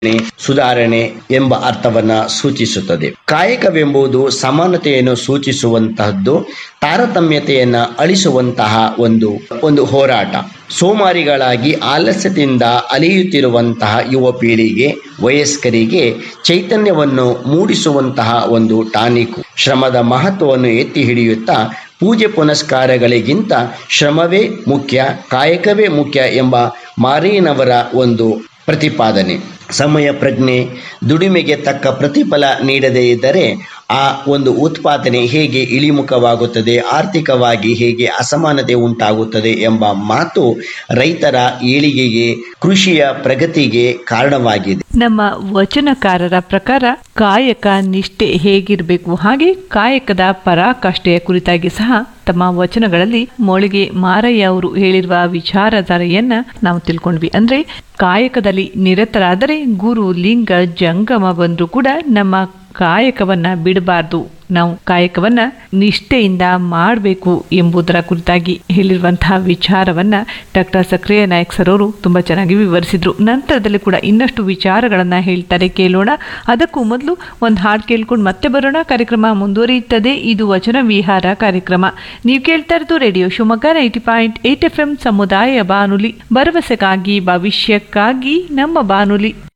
ಸುಧಾರಣೆ ಎಂಬ ಅರ್ಥವನ್ನ ಸೂಚಿಸುತ್ತದೆ ಕಾಯಕವೆಂಬುದು ಸಮಾನತೆಯನ್ನು ಸೂಚಿಸುವಂತಹದ್ದು ತಾರತಮ್ಯತೆಯನ್ನ ಅಳಿಸುವಂತಹ ಒಂದು ಒಂದು ಹೋರಾಟ ಸೋಮಾರಿಗಳಾಗಿ ಆಲಸ್ಯದಿಂದ ಅಲೆಯುತ್ತಿರುವಂತಹ ಯುವ ಪೀಳಿಗೆ ವಯಸ್ಕರಿಗೆ ಚೈತನ್ಯವನ್ನು ಮೂಡಿಸುವಂತಹ ಒಂದು ಟಾನಿಕ್ ಶ್ರಮದ ಮಹತ್ವವನ್ನು ಎತ್ತಿ ಹಿಡಿಯುತ್ತಾ ಪೂಜೆ ಪುನಸ್ಕಾರಗಳಿಗಿಂತ ಶ್ರಮವೇ ಮುಖ್ಯ ಕಾಯಕವೇ ಮುಖ್ಯ ಎಂಬ ಮಾರೀನವರ ಒಂದು ಪ್ರತಿಪಾದನೆ ಸಮಯ ಪ್ರಜ್ಞೆ ದುಡಿಮೆಗೆ ತಕ್ಕ ಪ್ರತಿಫಲ ನೀಡದೇ ಇದ್ದರೆ ಆ ಒಂದು ಉತ್ಪಾದನೆ ಹೇಗೆ ಇಳಿಮುಖವಾಗುತ್ತದೆ ಆರ್ಥಿಕವಾಗಿ ಹೇಗೆ ಅಸಮಾನತೆ ಉಂಟಾಗುತ್ತದೆ ಎಂಬ ಮಾತು ರೈತರ ಏಳಿಗೆಗೆ ಕೃಷಿಯ ಪ್ರಗತಿಗೆ ಕಾರಣವಾಗಿದೆ ನಮ್ಮ ವಚನಕಾರರ ಪ್ರಕಾರ ಕಾಯಕ ನಿಷ್ಠೆ ಹೇಗಿರಬೇಕು ಹಾಗೆ ಕಾಯಕದ ಪರಾಕಾಷ್ಠೆಯ ಕುರಿತಾಗಿ ಸಹ ತಮ್ಮ ವಚನಗಳಲ್ಲಿ ಮೊಳಿಗೆ ಮಾರಯ್ಯ ಅವರು ಹೇಳಿರುವ ವಿಚಾರಧಾರೆಯನ್ನ ನಾವು ತಿಳ್ಕೊಂಡ್ವಿ ಅಂದ್ರೆ ಕಾಯಕದಲ್ಲಿ ನಿರತರಾದರೆ ಗುರು ಲಿಂಗ ಜಂಗಮ ಬಂದರೂ ಕೂಡ ನಮ್ಮ ಕಾಯಕವನ್ನ ಬಿಡಬಾರ್ದು ನಾವು ಕಾಯಕವನ್ನ ನಿಷ್ಠೆಯಿಂದ ಮಾಡಬೇಕು ಎಂಬುದರ ಕುರಿತಾಗಿ ಹೇಳಿರುವಂತಹ ವಿಚಾರವನ್ನ ಡಾಕ್ಟರ್ ಸಕ್ರಿಯ ನಾಯಕ್ ಸರ್ ಅವರು ತುಂಬಾ ಚೆನ್ನಾಗಿ ವಿವರಿಸಿದ್ರು ನಂತರದಲ್ಲಿ ಕೂಡ ಇನ್ನಷ್ಟು ವಿಚಾರಗಳನ್ನ ಹೇಳ್ತಾರೆ ಕೇಳೋಣ ಅದಕ್ಕೂ ಮೊದಲು ಒಂದು ಹಾಡು ಕೇಳ್ಕೊಂಡು ಮತ್ತೆ ಬರೋಣ ಕಾರ್ಯಕ್ರಮ ಮುಂದುವರಿಯುತ್ತದೆ ಇದು ವಚನ ವಿಹಾರ ಕಾರ್ಯಕ್ರಮ ನೀವು ಕೇಳ್ತಾ ಇರೋದು radio Shivamogga ninety point eight F M ಸಮುದಾಯ ಬಾನುಲಿ ಭರವಸೆಗಾಗಿ ಭವಿಷ್ಯಕ್ಕಾಗಿ ನಮ್ಮ ಬಾನುಲಿ